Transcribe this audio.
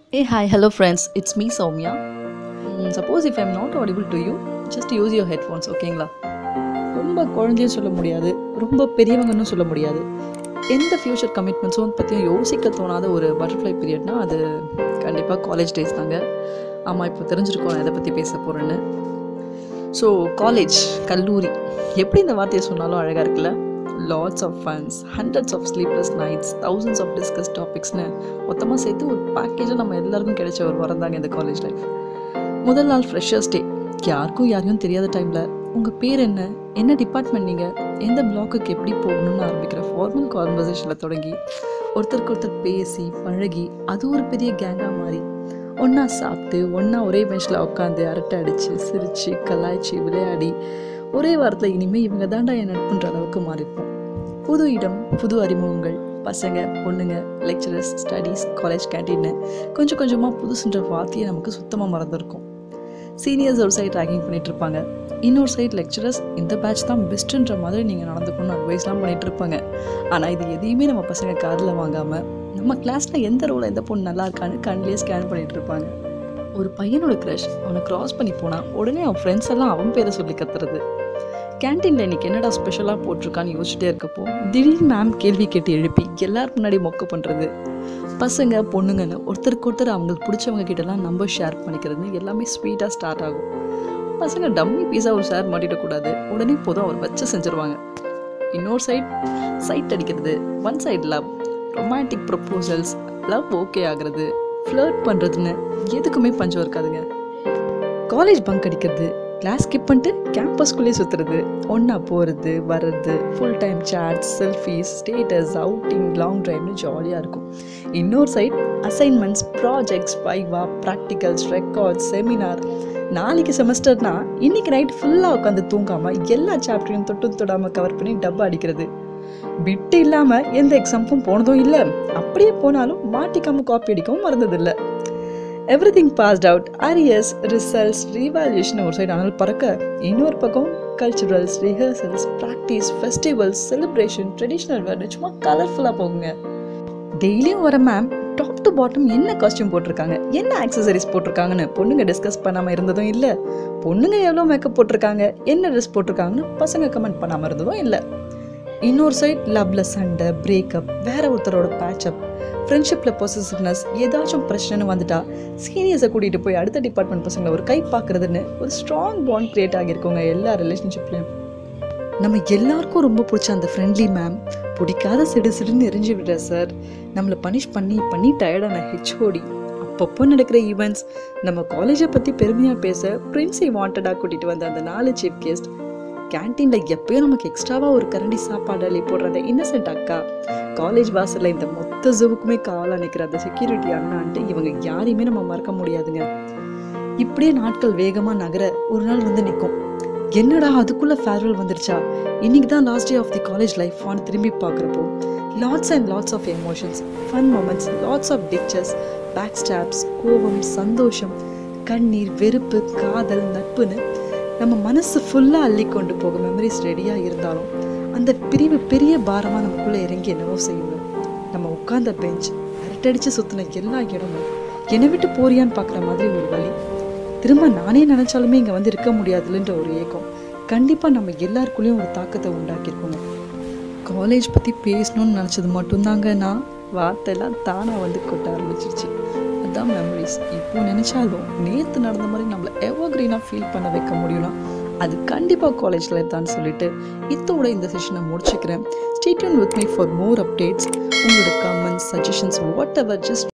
Hey, hi, hello friends, it's me Soumya. Mm, suppose if I'm not audible to you, just use your headphones, ஓகேங்களா ரொம்ப குழந்தையும் சொல்ல முடியாது ரொம்ப பெரியவங்கன்னு சொல்ல முடியாது எந்த ஃப்யூச்சர் கமிட்மெண்ட்ஸும் பற்றியும் யோசிக்க தோணாத ஒரு பட்டர்ஃப்ளை பீரியட்னா அது கண்டிப்பாக காலேஜ் டேஸ் தாங்க ஆமாம் இப்போ தெரிஞ்சிருக்கோம் நான் எதை பற்றி பேச போகிறேன்னு ஸோ காலேஜ் கல்லூரி எப்படி இந்த வார்த்தையை சொன்னாலும் அழகாக இருக்குல்ல lots of funs hundreds of sleepless nights thousands of discuss டாபிக்ஸ்னு மொத்தமாக சேர்த்து ஒரு பேக்கேஜாக நம்ம எல்லாருக்கும் கிடைச்ச ஒரு வரம் தாங்க இந்த காலேஜ் லைஃப் முதல் நாள் ஃப்ரெஷர்ஸ் டே யாருக்கும் யாரையும் தெரியாத டைமில் உங்கள் பேர் என்ன என்ன டிபார்ட்மெண்ட் நீங்கள் எந்த பிளாக்குக்கு எப்படி போகணும்னு ஆரம்பிக்கிற ஃபார்மல் கான்வர்சேஷனில் தொடங்கி ஒருத்தருக்கு ஒருத்தர் பேசி பழகி அது ஒரு பெரிய கேங்காக மாறி ஒன்றா சாப்பிட்டு ஒன்றா ஒரே பெஞ்சில் உட்காந்து அரட்டை அடித்து சிரித்து கலாய்ச்சி விளையாடி ஒரே வாரத்தில் இனிமேல் இவங்க தாண்டா என் நட்புன்ற அளவுக்கு மாறிப்போம் புது இடம் புது அறிமுகங்கள் பசங்க பொண்ணுங்க லெக்சரர்ஸ் ஸ்டடீஸ் காலேஜ் கேன்டீன்னு கொஞ்சம் கொஞ்சமாக புதுசுன்ற வார்த்தையை நமக்கு சுத்தமாக மறந்துருக்கும் சீனியர்ஸ் ஒரு சைட் ரேக்கிங் பண்ணிட்டு இருப்பாங்க இன்னொரு சைட் லெக்சரர்ஸ் இந்த பேட்ச் தான் பெஸ்ட்டுன்ற மாதிரி நீங்கள் நடந்துக்கணும்னு அட்வைஸ்லாம் பண்ணிட்டு இருப்பாங்க ஆனால் இது எதையுமே நம்ம பசங்க காதில் வாங்காமல் நம்ம கிளாஸில் எந்த ரோல் எந்த பொண்ணு நல்லா இருக்கான்னு கண்ணிலே ஸ்கேன் பண்ணிட்டு இருப்பாங்க ஒரு பையனோட க்ரஷ் அவனை கிராஸ் பண்ணி போனால் உடனே அவன் ஃப்ரெண்ட்ஸ் எல்லாம் அவன் பேரை சொல்லி கத்துறது கேன்டீனில் இன்னைக்கு என்னடா ஸ்பெஷலாக போட்டிருக்கான்னு யோசிச்சுட்டே இருக்கப்போ திடீர்னு மேம் கேள்வி கேட்டு எழுப்பி எல்லாரும் முன்னாடி மொக்க பண்ணுறது பசங்க பொண்ணுங்கன்னு ஒருத்தருக்கு ஒருத்தர் அவங்களுக்கு பிடிச்சவங்க கிட்டலாம் நம்பர் ஷேர் பண்ணிக்கிறது எல்லாமே ஸ்வீட்டாக ஸ்டார்ட் ஆகும் பசங்க டம்மி பீஸாக ஒரு ஷேர் மாட்டிடக்கூடாது உடனே போதும் அவர் வச்சு செஞ்சுருவாங்க இன்னொரு சைட் சைட் அடிக்கிறது one side love romantic proposals love okay ஆகுறது ஃப்ளர்ட் பண்ணுறதுன்னு எதுக்குமே பஞ்சம் இருக்காதுங்க காலேஜ் பங்க் அடிக்கிறது கிளாஸ் ஸ்கிப் பண்ணிட்டு கேம்பஸ்குள்ளேயே சுற்றுறது ஒன்றா போகிறது வர்றது full time chats selfies status outing long ட்ரைவ்னு ஜாலியாக இருக்கும் இன்னொரு side assignments projects viva practicals records seminar நாளைக்கு செமஸ்டர்னா இன்னைக்கு நைட் ஃபுல்லாக உட்காந்து தூங்காமல் எல்லா சாப்டரையும் தொட்டும் தொடாமல் கவர் பண்ணி டப்பா அடிக்கிறது பிட்டு இல்லாமல் எந்த எக்ஸாமுக்கும் போனதும் இல்லை அப்படியே போனாலும் மாட்டிக்காமல் காப்பி அடிக்கவும் மறந்ததில்லை everything passed out arrears results revaluation ஒரு சைடு ஆனால் பறக்க இன்னொரு பக்கம் culturals rehearsals practice festivals celebration traditional wear சும்மா கலர்ஃபுல்லாக போகுங்க டெய்லியும் வர மேம் டாப் டு பாட்டம் என்ன காஸ்டியூம் போட்டிருக்காங்க என்ன ஆக்சசரிஸ் போட்டிருக்காங்கன்னு பொண்ணுங்க டிஸ்கஸ் பண்ணாமல் இருந்ததும் இல்லை பொண்ணுங்க எவ்வளோ மேக்கப் போட்டிருக்காங்க என்ன ட்ரெஸ் போட்டிருக்காங்கன்னு பசங்க கமெண்ட் பண்ணாமல் இருந்ததும் இல்லை இன்னொரு சைட் லவ்ல சண்டை பிரேக்கப் வேற ஒருத்தரோட பேட்சப் ஃப்ரெண்ட்ஷிப்பில் பொசிசிவ்னஸ் ஏதாச்சும் பிரச்சனைன்னு வந்துட்டா சீனியர்ஸை கூட்டிகிட்டு போய் அடுத்த டிபார்ட்மெண்ட் பசங்களை ஒரு கை பார்க்குறதுன்னு ஒரு ஸ்ட்ராங் பாண்ட் கிரியேட் ஆகியிருக்கோங்க எல்லா ரிலேஷன்ஷிப்லையும் நம்ம எல்லாருக்கும் ரொம்ப பிடிச்ச அந்த ஃப்ரெண்ட்லி மேம் பிடிக்காத சிடு சிடுன்னு எரிஞ்சு விடுற சார் நம்மளை பனிஷ் பண்ணி பண்ணி டயர்டான ஹெச்ஓடி அப்பப்போ நடக்கிற ஈவெண்ட்ஸ் நம்ம காலேஜை பற்றி பெருமையாக பேச பிரின்ஸை வாண்டடாக கூட்டிகிட்டு வந்த அந்த நாலு சீஃப் கெஸ்ட் கேன்டீனில் எப்பயும் நமக்கு எக்ஸ்ட்ராவாக ஒரு கரண்டி சாப்பாடு அள்ளி போடுற அந்த இன்னசென்ட் அக்கா காலேஜ் வாசலில் இந்த மொத்த ஜூவுக்குமே காவலாக நிற்கிற அந்த செக்யூரிட்டி அண்ணான்ட்டு இவங்க யாரையுமே நம்ம மறக்க முடியாதுங்க இப்படியே நாட்கள் வேகமாக நகர ஒரு நாள் வந்து நிற்கும் என்னடா அதுக்குள்ளே ஃபேர்வெல் வந்துருச்சா இன்னைக்கு தான் last day of the college life on திரும்பி பார்க்குறப்போ lots and lots of emotions fun moments lots of pictures back stops கோபம் சந்தோஷம் கண்ணீர் வெறுப்பு காதல் நட்புன்னு நம்ம மனசு ஃபுல்லாக அள்ளி கொண்டு போக மெமரிஸ் ரெடியாக இருந்தாலும் அந்த பிரிவு பெரிய பாரமாக நமக்குள்ளே இறங்கி என்னவோ செய்யுங்க நம்ம உட்கார்ந்த பெஞ்ச் அரட்டடிச்சு சுற்றின எல்லா இடமும் என்னை விட்டு போறியான்னு பார்க்குற மாதிரி ஒரு வழி திரும்ப நானே நினச்சாலுமே இங்கே வந்து இருக்க முடியாதுன்ற ஒரு ஏக்கம் கண்டிப்பாக நம்ம எல்லாருக்குள்ளேயும் ஒரு தாக்கத்தை உண்டாக்கியிருக்கோங்க காலேஜ் பற்றி பேசணும்னு நினச்சது மட்டும்தாங்க நான் வார்த்தையெல்லாம் தானாக வந்து கொட்ட ஆரம்பிச்சிருச்சு அதுதான் மெமரிஸ் இப்போ நினச்சாலும் நேற்று நடந்த மாதிரி நம்மளை எவர் க்ரீனாக ஃபீல் பண்ண வைக்க முடியும்னா அது கண்டிப்பாக காலேஜில் தான் சொல்லிட்டு இத்தோட இந்த செஷனை முடிச்சுக்கிறேன் stay tuned with me for more updates உங்களோட comments suggestions whatever just